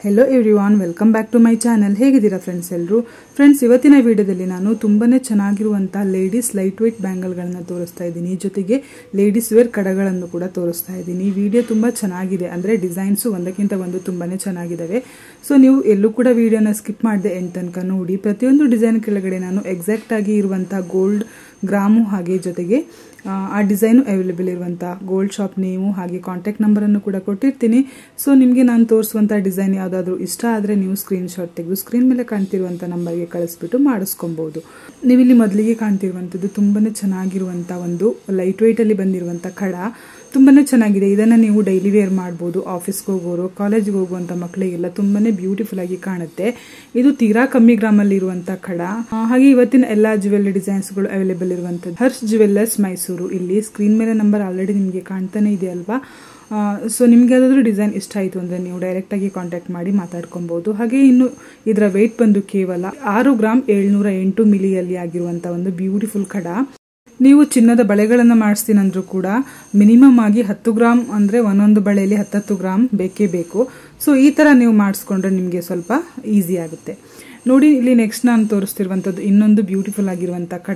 hello everyone welcome back to my channel ಹೇಗಿದ್ದೀರಾ friends ಎಲ್ಲರೂ friends ಇವತ್ತಿನ ವಿಡಿಯೋದಲ್ಲಿ ನಾನು ತುಂಬಾನೇ ಚೆನ್ನಾಗಿರುವಂಥ ಲೇಡೀಸ್ ಲೈಟ್ ವೆಯ್ಟ್ ಬ್ಯಾಂಗಲ್ಗಳನ್ನ ತೋರಿಸ್ತಾ ಇದ್ದೀನಿ ಜೊತೆಗೆ ಲೇಡೀಸ್ ವೇರ್ ಕಡಗಳನ್ನು ಕೂಡ ತೋರಿಸ್ತಾ ಇದ್ದೀನಿ ಈ ವಿಡಿಯೋ ತುಂಬ ಚೆನ್ನಾಗಿದೆ ಅಂದರೆ ಡಿಸೈನ್ಸು ಒಂದಕ್ಕಿಂತ ಒಂದು ತುಂಬಾನೇ ಚೆನ್ನಾಗಿದ್ದಾವೆ ಸೊ ನೀವು ಎಲ್ಲೂ ಕೂಡ ವಿಡಿಯೋನ ಸ್ಕಿಪ್ ಮಾಡದೆ ಎಂಡ್ ತನಕ ನೋಡಿ ಪ್ರತಿಯೊಂದು ಡಿಸೈನ್ ಕೆಳಗಡೆ ನಾನು ಎಕ್ಸಾಕ್ಟ್ ಆಗಿ ಇರುವಂಥ ಗೋಲ್ಡ್ ಗ್ರಾಮು ಹಾಗೆ ಜೊತೆಗೆ ಆ, ಆ ಡಿಸೈನು ಅವೈಲೇಬಲ್ ಇರುವಂಥ ಗೋಲ್ಡ್ ಶಾಪ್ ನೇಮು ಹಾಗೆ ಕಾಂಟ್ಯಾಕ್ಟ್ ನಂಬರನ್ನು ಕೂಡ ಕೊಟ್ಟಿರ್ತೀನಿ ಸೊ ನಿಮಗೆ ನಾನು ತೋರಿಸುವಂಥ ಡಿಸೈನ್ ಯಾವುದಾದ್ರೂ ಇಷ್ಟ ಆದರೆ ನೀವು ಸ್ಕ್ರೀನ್ ಶಾಟ್ ತೆಗೆದು ಸ್ಕ್ರೀನ್ ಮೇಲೆ ಕಾಣ್ತಿರುವಂಥ ನಂಬರ್ಗೆ ಕಳಿಸ್ಬಿಟ್ಟು ಮಾಡಿಸ್ಕೊಬೋದು ನೀವಿಲ್ಲಿ ಮೊದಲಿಗೆ ಕಾಣ್ತಿರುವಂಥದ್ದು ತುಂಬಾ ಚೆನ್ನಾಗಿರುವಂಥ ಒಂದು ಲೈಟ್ ವೆಯ್ಟಲ್ಲಿ ಬಂದಿರುವಂಥ ಕಡ ತುಂಬಾನೇ ಚೆನ್ನಾಗಿದೆ ಇದನ್ನು ನೀವು ಡೈಲಿ ವೇರ್ ಮಾಡ್ಬೋದು ಆಫೀಸ್ಗೆ ಹೋಗೋರು ಕಾಲೇಜ್ಗೆ ಹೋಗುವಂಥ ಮಕ್ಕಳಿಗೆಲ್ಲ ತುಂಬಾನೇ ಬ್ಯೂಟಿಫುಲ್ ಆಗಿ ಕಾಣುತ್ತೆ ಇದು ತೀರಾ ಕಮ್ಮಿ ಗ್ರಾಮಲ್ಲಿ ಇರುವಂಥ ಕಡ ಆ, ಹಾಗೆ ಇವತ್ತಿನ ಎಲ್ಲ ಜ್ಯುವೆಲ್ಲರಿ ಡಿಸೈನ್ಸ್ಗಳು ಅವೈಲೇಬಲ್ ಇರುವಂಥದ್ದು ಹರ್ಷ್ ಜ್ಯುವೆಲ್ಲರ್ಸ್ ಮೈಸೂರು ಇಲ್ಲಿ ಸ್ಕ್ರೀನ್ ಮೇಲೆ ನಂಬರ್ ಆಲ್ರೆಡಿ ನಿಮಗೆ ಕಾಣ್ತಾನೆ ಇದೆ ಅಲ್ವಾ ಸೊ ನಿಮ್ಗೆ ಯಾವ್ದಾದ್ರು ಡಿಸೈನ್ ಇಷ್ಟ ಆಯಿತು ಅಂದರೆ ನೀವು ಡೈರೆಕ್ಟಾಗಿ ಕಾಂಟ್ಯಾಕ್ಟ್ ಮಾಡಿ ಮಾತಾಡ್ಕೊಬೋದು ಹಾಗೆ ಇನ್ನು ಇದರ ವೆಯ್ಟ್ ಬಂದು ಕೇವಲ ಆರು ಗ್ರಾಮ್ ಏಳ್ನೂರ ಎಂಟು ಮಿಲಿಯಲ್ಲಿ ಆಗಿರುವಂಥ ಒಂದು ಬ್ಯೂಟಿಫುಲ್ ಕಡ ನೀವು ಚಿನ್ನದ ಬಳೆಗಳನ್ನು ಮಾಡಿಸ್ತೀನಂದ್ರೂ ಕೂಡ ಮಿನಿಮಮ್ ಆಗಿ ಹತ್ತು ಗ್ರಾಮ್ ಅಂದರೆ ಒಂದೊಂದು ಬಳೆಯಲ್ಲಿ ಹತ್ತತ್ತು ಗ್ರಾಮ್ ಬೇಕೇ ಬೇಕು ಸೊ ಈ ಥರ ನೀವು ಮಾಡಿಸ್ಕೊಂಡ್ರೆ ನಿಮಗೆ ಸ್ವಲ್ಪ ಈಸಿ ಆಗುತ್ತೆ ನೋಡಿ ಇಲ್ಲಿ ನೆಕ್ಸ್ಟ್ ನಾನು ತೋರಿಸ್ತಿರುವಂಥದ್ದು ಇನ್ನೊಂದು ಬ್ಯೂಟಿಫುಲ್ ಆಗಿರುವಂಥ ಕಡ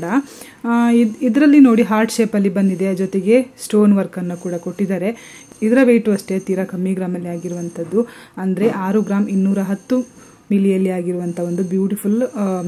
ಇದರಲ್ಲಿ ನೋಡಿ ಹಾರ್ಟ್ ಶೇಪಲ್ಲಿ ಬಂದಿದೆ ಜೊತೆಗೆ ಸ್ಟೋನ್ ವರ್ಕನ್ನು ಕೂಡ ಕೊಟ್ಟಿದ್ದಾರೆ ಇದರ ವೆಯ್ಟು ಅಷ್ಟೇ ತೀರಾ ಕಮ್ಮಿ ಗ್ರಾಮಲ್ಲಿ ಆಗಿರುವಂಥದ್ದು ಅಂದರೆ ಆರು ಗ್ರಾಮ್ ಇನ್ನೂರ ಹತ್ತು ಮಿಲಿಯಲ್ಲಿ ಆಗಿರುವಂಥ ಒಂದು ಬ್ಯೂಟಿಫುಲ್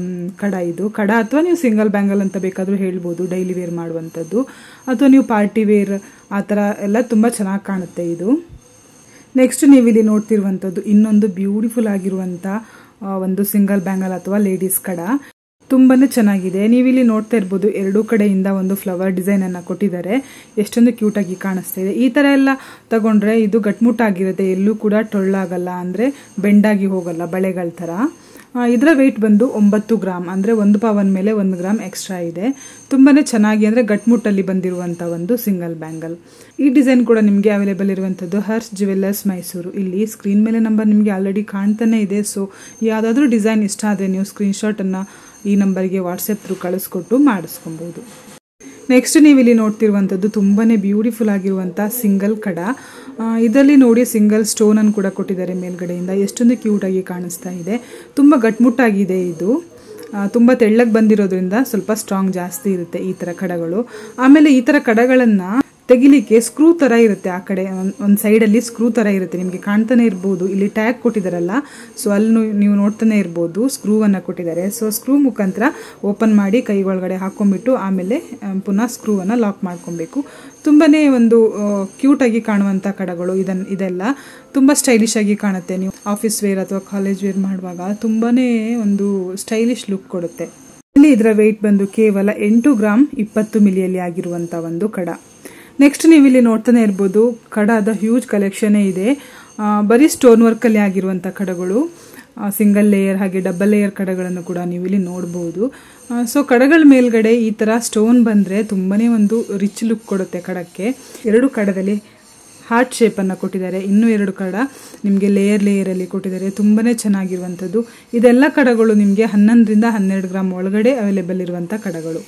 ಕಡ ಇದು ಕಡ ಅಥವಾ ನೀವು ಸಿಂಗಲ್ ಬ್ಯಾಂಗಲ್ ಅಂತ ಬೇಕಾದರೂ ಹೇಳ್ಬೋದು ಡೈಲಿ ವೇರ್ ಮಾಡುವಂಥದ್ದು ಅಥವಾ ನೀವು ಪಾರ್ಟಿ ವೇರ್ ಆ ಥರ ಎಲ್ಲ ತುಂಬ ಚೆನ್ನಾಗಿ ಕಾಣುತ್ತೆ ಇದು ನೆಕ್ಸ್ಟ್ ನೀವು ಇಲ್ಲಿ ನೋಡ್ತಿರುವಂಥದ್ದು ಇನ್ನೊಂದು ಬ್ಯೂಟಿಫುಲ್ ಆಗಿರುವಂಥ ಆ, ಒಂದು ಸಿಂಗಲ್ ಬ್ಯಾಂಗಲ್ ಅಥವಾ ಲೇಡೀಸ್ ಕಡ ತುಂಬಾನೇ ಚೆನ್ನಾಗಿದೆ ನೀವಿಲ್ಲಿ ನೋಡ್ತಾ ಇರ್ಬೋದು ಎರಡೂ ಕಡೆಯಿಂದ ಒಂದು ಫ್ಲವರ್ ಡಿಸೈನ್ ಅನ್ನ ಕೊಟ್ಟಿದ್ದಾರೆ ಎಷ್ಟೊಂದು ಕ್ಯೂಟ್ ಆಗಿ ಕಾಣಿಸ್ತಾ ಇದೆ ಈ ತರ ಎಲ್ಲ ತಗೊಂಡ್ರೆ ಇದು ಗಟ್ಮುಟ್ಟಾಗಿರುತ್ತೆ ಎಲ್ಲೂ ಕೂಡ ಟೊಳ್ಳಾಗಲ್ಲ ಅಂದ್ರೆ ಬೆಂಡಾಗಿ ಹೋಗಲ್ಲ ಬಳೆಗಳ ತರ ಆ, ಇದರ ವೆಯ್ಟ್ ಬಂದು ಒಂಬತ್ತು ಗ್ರಾಮ್ ಅಂದರೆ ಒಂದು ಪವನ್ ಮೇಲೆ ಒಂದು ಗ್ರಾಮ್ ಎಕ್ಸ್ಟ್ರಾ ಇದೆ ತುಂಬಾನೇ ಚೆನ್ನಾಗಿ ಅಂದರೆ ಗಟ್ಮುಟ್ಟಲ್ಲಿ ಬಂದಿರುವಂಥ ಒಂದು ಸಿಂಗಲ್ ಬ್ಯಾಂಗಲ್ ಈ ಡಿಸೈನ್ ಕೂಡ ನಿಮಗೆ ಅವೈಲೇಬಲ್ ಇರುವಂಥದ್ದು ಹರ್ಷ್ ಜ್ಯುವೆಲ್ಲರ್ಸ್ ಮೈಸೂರು ಇಲ್ಲಿ ಸ್ಕ್ರೀನ್ ಮೇಲೆ ನಂಬರ್ ನಿಮಗೆ ಆಲ್ರೆಡಿ ಕಾಣ್ತಾನೆ ಇದೆ ಸೊ ಯಾವುದಾದ್ರೂ ಡಿಸೈನ್ ಇಷ್ಟ ಆದರೆ ನೀವು ಸ್ಕ್ರೀನ್ಶಾಟನ್ನು ಈ ನಂಬರ್ಗೆ ವಾಟ್ಸಪ್ ಥ್ರೂ ಕಳಿಸ್ಕೊಟ್ಟು ಮಾಡಿಸ್ಕೊಬೋದು ನೆಕ್ಸ್ಟ್ ನೀವು ಇಲ್ಲಿ ನೋಡ್ತಿರುವಂಥದ್ದು ತುಂಬಾನೇ ಬ್ಯೂಟಿಫುಲ್ ಆಗಿರುವಂಥ ಸಿಂಗಲ್ ಕಡ ಆ, ಇದರಲ್ಲಿ ನೋಡಿ ಸಿಂಗಲ್ ಸ್ಟೋನ್ ಅನ್ನು ಕೂಡ ಕೊಟ್ಟಿದ್ದಾರೆ ಮೇಲ್ಗಡೆಯಿಂದ ಎಷ್ಟೊಂದು ಕ್ಯೂಟ್ ಆಗಿ ಕಾಣಿಸ್ತಾ ಇದೆ ತುಂಬ ಗಟ್ಮುಟ್ಟಾಗಿದೆ ಇದು ಆ, ತುಂಬ ತೆಳ್ಳಗೆ ಬಂದಿರೋದ್ರಿಂದ ಸ್ವಲ್ಪ ಸ್ಟ್ರಾಂಗ್ ಜಾಸ್ತಿ ಇರುತ್ತೆ ಈ ಥರ ಕಡಗಳು ಆಮೇಲೆ ಈ ಥರ ಕಡಗಳನ್ನು ತೆಗಿಲಿಕ್ಕೆ ಸ್ಕ್ರೂ ತರ ಇರುತ್ತೆ ಆ ಕಡೆ ಒಂದ್- ಒಂದ್ ಸೈಡ್ ಅಲ್ಲಿ ಸ್ಕ್ರೂ ತರ ಇರುತ್ತೆ ನಿಮಗೆ ಕಾಣ್ತಾನೆ ಇರ್ಬೋದು ಇಲ್ಲಿ ಟ್ಯಾಗ್ ಕೊಟ್ಟಿದಾರಲ್ಲ ಸೊ ಅಲ್ಲಿ ನೀವು- ನೀವು ನೋಡ್ತಾನೆ ಇರ್ಬೋದು ಸ್ಕ್ರೂ ಅನ್ನ ಕೊಟ್ಟಿದ್ದಾರೆ ಸೊ ಸ್ಕ್ರೂ ಮುಖಾಂತರ ಓಪನ್ ಮಾಡಿ ಕೈ ಒಳಗಡೆ ಹಾಕೊಂಡ್ಬಿಟ್ಟು ಆಮೇಲೆ ಆ, ಪುನಃ ಸ್ಕ್ರೂ ಅನ್ನ ಲಾಕ್ ಮಾಡ್ಕೊಬೇಕು ತುಂಬಾನೇ ಒಂದು ಕ್ಯೂಟ್ ಆಗಿ ಕಾಣುವಂತ ಕಡಗಳು ಇದನ್ ಇದೆಲ್ಲ ತುಂಬಾ ಸ್ಟೈಲಿಶ್ ಆಗಿ ಕಾಣುತ್ತೆ ನೀವು ಆಫೀಸ್ ವೇರ್ ಅಥವಾ ಕಾಲೇಜ್ ವೇರ್ ಮಾಡುವಾಗ ತುಂಬಾನೇ ಒಂದು ಸ್ಟೈಲಿಶ್ ಲುಕ್ ಕೊಡುತ್ತೆ ಇಲ್ಲಿ ಇದರ ವೆಯ್ಟ್ ಬಂದು ಕೇವಲ ಎಂಟು ಗ್ರಾಮ್ ಇಪ್ಪತ್ತು ಮಿಲಿಯಲ್ಲಿ ಆಗಿರುವಂತ ಒಂದು ಕಡ ನೆಕ್ಸ್ಟ್ ನೀವು ಇಲ್ಲಿ ನೋಡ್ತಾನೆ ಇರ್ಬೋದು ಕಡದ ಹ್ಯೂಜ್ ಕಲೆಕ್ಷನೇ ಇದೆ ಆ, ಬರೀ ಸ್ಟೋನ್ ವರ್ಕಲ್ಲಿ ಆಗಿರುವಂಥ ಕಡಗಳು ಸಿಂಗಲ್ ಲೇಯರ್ ಹಾಗೆ ಡಬಲ್ ಲೇಯರ್ ಕಡಗಳನ್ನು ಕೂಡ ನೀವು ಇಲ್ಲಿ ನೋಡ್ಬೋದು ಸೊ ಕಡಗಳ ಮೇಲ್ಗಡೆ ಈ ಥರ ಸ್ಟೋನ್ ಬಂದರೆ ತುಂಬಾನೇ ಒಂದು ರಿಚ್ ಲುಕ್ ಕೊಡುತ್ತೆ ಕಡಕ್ಕೆ ಎರಡು ಕಡದಲ್ಲಿ ಹಾರ್ಟ್ ಶೇಪನ್ನು ಕೊಟ್ಟಿದ್ದಾರೆ ಇನ್ನೂ ಎರಡು ಕಡ ನಿಮಗೆ ಲೇಯರ್ ಲೇಯರಲ್ಲಿ ಕೊಟ್ಟಿದ್ದಾರೆ ತುಂಬಾನೇ ಚೆನ್ನಾಗಿರುವಂಥದ್ದು ಇದೆಲ್ಲ ಕಡಗಳು ನಿಮಗೆ ಹನ್ನೊಂದರಿಂದ ಹನ್ನೆರಡು ಗ್ರಾಮ್ ಒಳಗಡೆ ಅವೈಲೇಬಲ್ ಇರುವಂಥ ಕಡಗಳು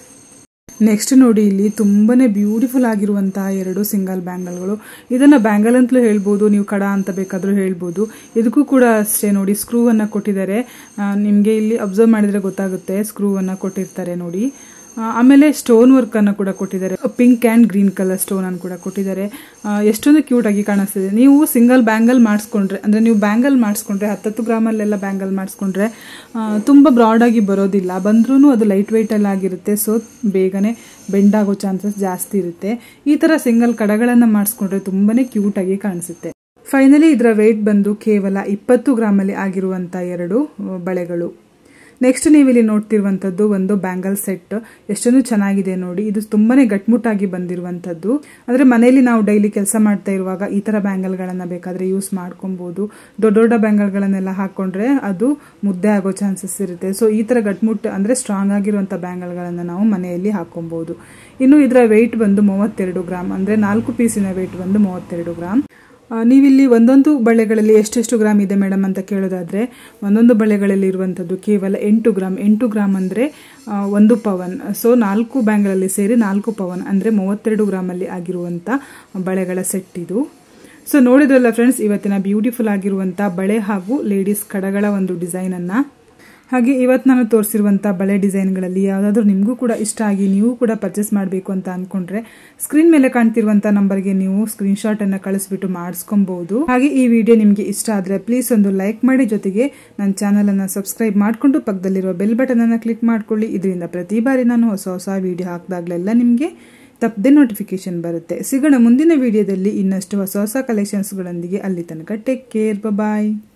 ನೆಕ್ಸ್ಟ್ ನೋಡಿ ಇಲ್ಲಿ ತುಂಬಾನೇ ಬ್ಯೂಟಿಫುಲ್ ಆಗಿರುವಂತಹ ಎರಡು ಸಿಂಗಲ್ ಬ್ಯಾಂಗಲ್ಗಳು ಇದನ್ನ ಬ್ಯಾಂಗಲ್ ಅಂತಲೂ ಹೇಳ್ಬೋದು ನೀವು ಕಡ ಅಂತ ಬೇಕಾದ್ರೂ ಹೇಳ್ಬೋದು ಇದಕ್ಕೂ ಕೂಡ ಅಷ್ಟೇ ನೋಡಿ ಸ್ಕ್ರೂ ಅನ್ನ ಕೊಟ್ಟಿದ್ದಾರೆ ಆ, ನಿಮ್ಗೆ ಇಲ್ಲಿ ಅಬ್ಸರ್ವ್ ಮಾಡಿದ್ರೆ ಗೊತ್ತಾಗುತ್ತೆ ಸ್ಕ್ರೂ ಅನ್ನ ಕೊಟ್ಟಿರ್ತಾರೆ ನೋಡಿ ಆ, ಆಮೇಲೆ ಸ್ಟೋನ್ ವರ್ಕ್ ಅನ್ನ ಕೂಡ ಕೊಟ್ಟಿದ್ದಾರೆ pink and green colour stone ಅನ್ನು ಕೂಡ ಕೊಟ್ಟಿದ್ದಾರೆ ಆ, ಎಷ್ಟೊಂದು ಕ್ಯೂಟ್ ಆಗಿ ಕಾಣಿಸ್ತಿದೆ ನೀವು ಸಿಂಗಲ್ ಬ್ಯಾಂಗಲ್ ಮಾಡಿಸ್ಕೊಂಡ್ರೆ ಅಂದ್ರೆ ನೀವು ಬ್ಯಾಂಗಲ್ ಮಾಡಿಸ್ಕೊಂಡ್ರೆ ಹತ್ತತ್ತು ಗ್ರಾಮಲ್ಲೆಲ್ಲ ಬ್ಯಾಂಗಲ್ ಮಾಡಿಸ್ಕೊಂಡ್ರೆ ಆ, ತುಂಬಾ ಬ್ರಾಡ್ ಆಗಿ ಬರೋದಿಲ್ಲ ಬಂದ್ರೂ ಅದು ಲೈಟ್ ವೆಯ್ಟ್ ಅಲ್ಲಿ ಆಗಿರುತ್ತೆ ಸೊ ಬೇಗನೆ ಬೆಂಡ್ ಆಗೋ ಚಾನ್ಸಸ್ ಜಾಸ್ತಿ ಇರುತ್ತೆ ಈ ತರ ಸಿಂಗಲ್ ಕಡಗಳನ್ನ ಮಾಡಿಸ್ಕೊಂಡ್ರೆ ತುಂಬಾನೇ ಕ್ಯೂಟ್ ಆಗಿ ಕಾಣಿಸುತ್ತೆ ಫೈನಲಿ ಇದರ ವೆಯ್ಟ್ ಬಂದು ಕೇವಲ ಇಪ್ಪತ್ತು ಗ್ರಾಮಲ್ಲಿ ಆಗಿರುವಂತ ಎರಡು ಆ, ಬಳೆಗಳು ನೆಕ್ಸ್ಟ್ ನೀವು ಇಲ್ಲಿ ನೋಡ್ತಿರುವಂತದ್ದು ಒಂದು ಬ್ಯಾಂಗಲ್ ಸೆಟ್ ಎಷ್ಟೊಂದು ಚೆನ್ನಾಗಿದೆ ನೋಡಿ ಇದು ತುಂಬಾನೇ ಗಟ್ಮುಟ್ಟಾಗಿ ಬಂದಿರುವಂತದ್ದು ಅಂದ್ರೆ ಮನೆಯಲ್ಲಿ ನಾವು ಡೈಲಿ ಕೆಲಸ ಮಾಡ್ತಾ ಇರುವಾಗ ಈ ತರ ಬ್ಯಾಂಗಲ್ಗಳನ್ನ ಬೇಕಾದ್ರೆ ಯೂಸ್ ಮಾಡ್ಕೊಬಹುದು ದೊಡ್ಡ ದೊಡ್ಡ ಬ್ಯಾಂಗಲ್ಗಳನ್ನೆಲ್ಲ ಹಾಕೊಂಡ್ರೆ ಅದು ಮುದ್ದೆ ಆಗೋ ಚಾನ್ಸಸ್ ಇರುತ್ತೆ ಸೊ ಈ ತರ ಗಟ್ಮುಟ್ ಅಂದ್ರೆ ಸ್ಟ್ರಾಂಗ್ ಆಗಿರುವಂತ ಬ್ಯಾಂಗಲ್ಗಳನ್ನ ನಾವು ಮನೆಯಲ್ಲಿ ಹಾಕೊಬಹುದು ಇನ್ನು ಇದರ ವೆಯ್ಟ್ ಬಂದು ಮೂವತ್ತೆರಡು ಗ್ರಾಮ್ ಅಂದ್ರೆ ನಾಲ್ಕು ಪೀಸಿನ ವೆಯ್ಟ್ ಬಂದು ಮೂವತ್ತೆರಡು ಗ್ರಾಮ್ ಆ, ನೀವಿಲ್ಲಿ ಒಂದೊಂದು ಬಳೆಗಳಲ್ಲಿ ಎಷ್ಟೆಷ್ಟು ಗ್ರಾಮ್ ಇದೆ ಮೇಡಮ್ ಅಂತ ಕೇಳೋದಾದ್ರೆ ಒಂದೊಂದು ಬಳೆಗಳಲ್ಲಿ ಇರುವಂಥದ್ದು ಕೇವಲ ಎಂಟು ಗ್ರಾಮ್ ಎಂಟು ಗ್ರಾಮ್ ಅಂದರೆ ಒಂದು ಪವನ್ ಸೊ ನಾಲ್ಕು ಬ್ಯಾಂಗ್ಗಳಲ್ಲಿ ಸೇರಿ ನಾಲ್ಕು ಪವನ್ ಅಂದರೆ ಮೂವತ್ತೆರಡು ಗ್ರಾಮಲ್ಲಿ ಆಗಿರುವಂಥ ಬಳೆಗಳ ಸೆಟ್ ಇದು ಸೊ ನೋಡಿದ್ರಲ್ಲ ಫ್ರೆಂಡ್ಸ್ ಇವತ್ತಿನ ಬ್ಯೂಟಿಫುಲ್ ಆಗಿರುವಂಥ ಬಳೆ ಹಾಗೂ ಲೇಡೀಸ್ ಕಡಗಳ ಒಂದು ಡಿಸೈನನ್ನು ಹಾಗೆ ಇವತ್ತು ನಾನು ತೋರಿಸಿರುವಂಥ ಬಳೆ ಡಿಸೈನ್ಗಳಲ್ಲಿ ಯಾವುದಾದ್ರೂ ನಿಮಗೂ ಕೂಡ ಇಷ್ಟ ಆಗಿ ನೀವು ಕೂಡ ಪರ್ಚೇಸ್ ಮಾಡಬೇಕು ಅಂತ ಅಂದ್ಕೊಂಡ್ರೆ ಸ್ಕ್ರೀನ್ ಮೇಲೆ ಕಾಣ್ತಿರುವಂಥ ನಂಬರ್ಗೆ ನೀವು ಸ್ಕ್ರೀನ್ಶಾಟನ್ನು ಕಳಿಸ್ಬಿಟ್ಟು ಮಾಡಿಸ್ಕೊಬಹುದು ಹಾಗೆ ಈ ವಿಡಿಯೋ ನಿಮಗೆ ಇಷ್ಟ ಆದರೆ ಪ್ಲೀಸ್ ಒಂದು ಲೈಕ್ ಮಾಡಿ ಜೊತೆಗೆ ನನ್ನ ಚಾನಲನ್ನು ಸಬ್ಸ್ಕ್ರೈಬ್ ಮಾಡಿಕೊಂಡು ಪಕ್ಕದಲ್ಲಿರುವ ಬೆಲ್ ಬಟನನ್ನು ಕ್ಲಿಕ್ ಮಾಡ್ಕೊಳ್ಳಿ ಇದರಿಂದ ಪ್ರತಿ ಬಾರಿ ನಾನು ಹೊಸ ಹೊಸ ವಿಡಿಯೋ ಹಾಕಿದಾಗಲೆಲ್ಲ ನಿಮಗೆ ತಪ್ಪದೆ ನೋಟಿಫಿಕೇಶನ್ ಬರುತ್ತೆ ಸಿಗೋಣ ಮುಂದಿನ ವಿಡಿಯೋದಲ್ಲಿ ಇನ್ನಷ್ಟು ಹೊಸ ಹೊಸ ಕಲೆಕ್ಷನ್ಸ್ಗಳೊಂದಿಗೆ ಅಲ್ಲಿ ತನಕ ಟೇಕ್ ಕೇರ್ ಬಾಯ್